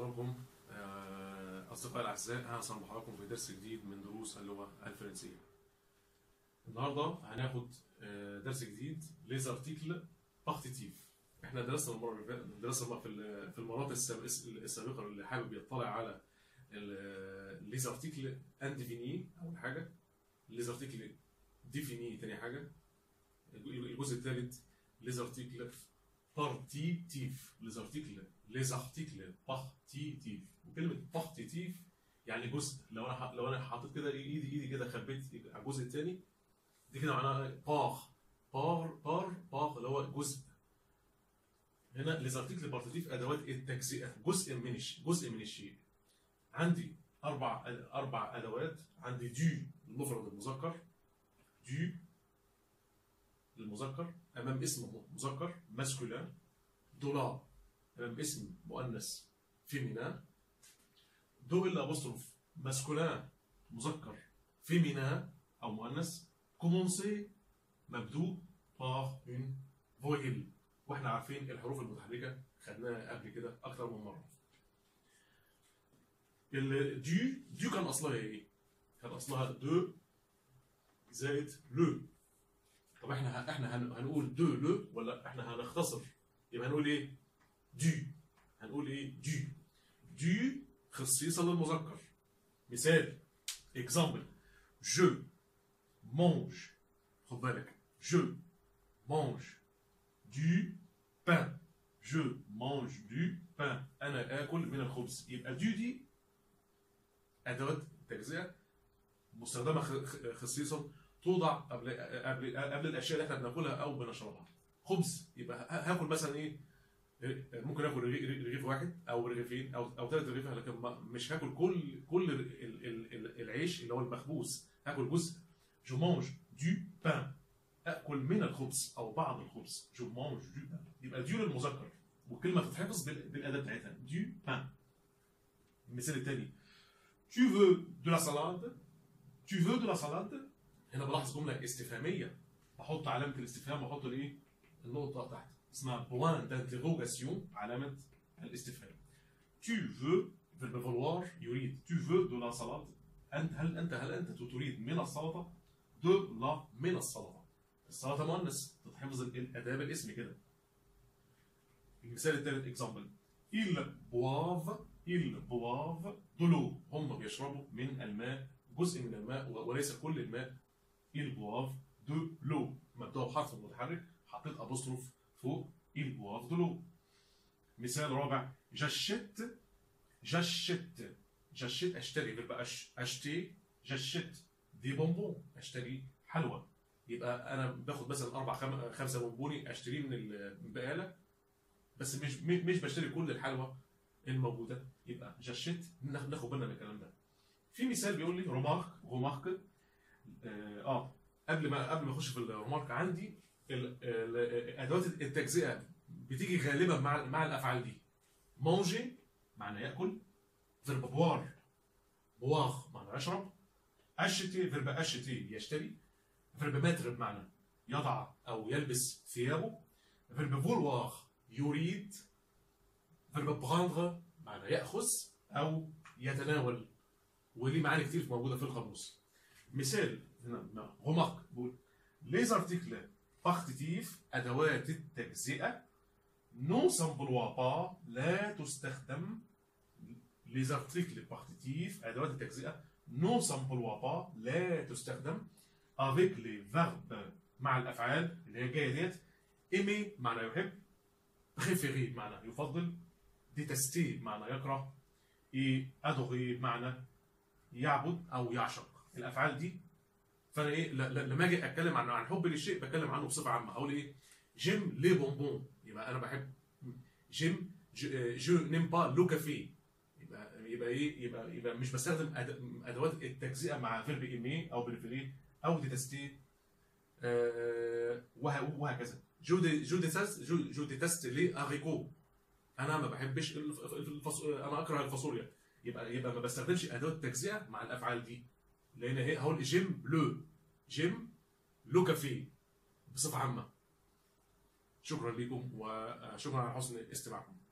بحضراتكم أصدقائي الأعزاء أهلا وسهلا بحضراتكم في درس جديد من دروس اللغة الفرنسية. النهارده هناخد آه، درس جديد ليز ارتيكل بارتيتيف. احنا درسنا المرة اللي فاتت درسنا في ال- في المرات الساب- السابقة اللي حابب يطلع على ليز ارتيكل انديفيني أول حاجة ليز ارتيكل ديفيني تاني حاجة الجزء الثالث ليز ارتيكل بارتيتيف ليز ارتيكل ليز ارتيكل بارتيتيف وكلمه بارتيتيف يعني جزء لو انا ح- لو انا حاطط كده ايدي ايدي كده خبيت على الجزء الثاني دي كده معناها بار بار بار بار اللي هو جزء هنا ليز ارتيكل بارتيتيف ادوات التجزئه جزء من الش- جزء من الشيء عندي اربع اربع ادوات عندي دو المفرد المذكر دو المذكر امام اسم مذكر ماسكولين دولا امام اسم مؤنث فيمينا دو الا ابوستروف ماسكولين مذكر فيمينا او مؤنث كومونسي مبدوء بار اون فويل واحنا عارفين الحروف المتحركه خدناها قبل كده اكتر من مره الدو دو كان اصلها ايه؟ كان اصلها دو زائد لو طب احنا احنا هن- هنقول دو لو ولا احنا هنختصر يبقى هنقول ايه؟ دو هنقول ايه؟ دو دو خصيصة للمذكر مثال اكزامبل جو مانج خد بالك جو مانج دو بان جو مانج دو بان انا اكل من الخبز يبقى دو دي ادوات تجزئه مستخدمه خ- خ- خصيصا توضع قبل قبل قبل الاشياء اللي احنا بناكلها او بنشربها خبز يبقى ه- هاكل مثلا ايه ممكن اكل رغي- رغيف واحد او رغيفين او او ثلاث رغيف لكن ما- مش هاكل كل كل ال- ال- ال- العيش اللي هو المخبوز هاكل جزء جو مانج دو بان اكل من الخبز او بعض الخبز جو مانج دو بان يبقى دو للمذكر والكلمه تتحفظ بال- بالاداه بتاعتها دو بان المثال الثاني tu veux de la salade tu veux de la salade هنا بلاحظ جمله استفهاميه بحط علامه الاستفهام واحط الايه النقطه تحت اسمها بوان دانتيغوغاسيون علامه الاستفهام tu veux verbe vouloir يريد tu veux de la salade انت هل انت هل انت تريد من السلطه de la من السلطه السلطه مؤنث تتحفظ الاداه بالاسم كده المثال الثالث اكزامبل ils boivent ils boivent de l'eau هم بيشربوا من الماء جزء من الماء و- وليس كل الماء ils boivent de l'eau مبدوء بحرف متحرك حطيت ابوستروف فوق ils boivent de l'eau مثال رابع j'achète j'achète j'achète اشتري يبقى أش acheter j'achète دي بونبون اشتري حلوى يبقى انا باخد مثلا اربع خم... خمسه بونبوني اشتريه من ال- من البقاله بس مش م- مش بشتري كل الحلوى الموجوده يبقى جاشيت ناخد ناخد بالنا من الكلام ده في مثال بيقول لي رومارك رومارك اه آه، قبل ما قبل ما اخش في الرومارك عندي ال- ال- ادوات التجزئه بتيجي غالبا مع مع الافعال دي مانجي معنى ياكل فيرب بوار بوار معنى يشرب اشتي فيرب اشتي يشتري فيرب متر بمعنى يضع او يلبس ثيابه فيرب فولوار يريد فيرب بغاندغ معنى ياخذ او يتناول وليه معاني كتير موجوده في القاموس مثال هنا رومارك بقول ليز ارتيكل بارتيتيف ادوات التجزئه نو سامبلوا با لا تستخدم ليز ارتيكل بارتيتيف ادوات التجزئه نو سامبلوا با لا تستخدم avec les verbes مع الافعال اللي هي جايه ديت ايمي معنى يحب بريفيري معنى يفضل ديتستي معنى يكره اي ادوري بمعنى يعبد او يعشق الافعال دي فانا ايه ل- ل- لما اجي اتكلم عن عن حبي للشيء بتكلم عنه بصفه عامه اقول ايه جيم لي بونبون يبقى انا بحب جيم جو نيم با لو كافي يبقى يبقى ايه يبقى يبقى مش بستخدم أد- ادوات التجزئه مع فيرب ايمي او بريفيري او ديتستي آه، وه- وهكذا جو دي جو ديتست جو, جو ديتست لي اريكو انا ما بحبش الف- الفص... انا اكره الفاصوليا يبقى يبقى ما بستخدمش ادوات تجزئه مع الافعال دي لان هي هقول جيم لو جيم لو كافي بصفه عامه شكرا لكم وشكرا على حسن استماعكم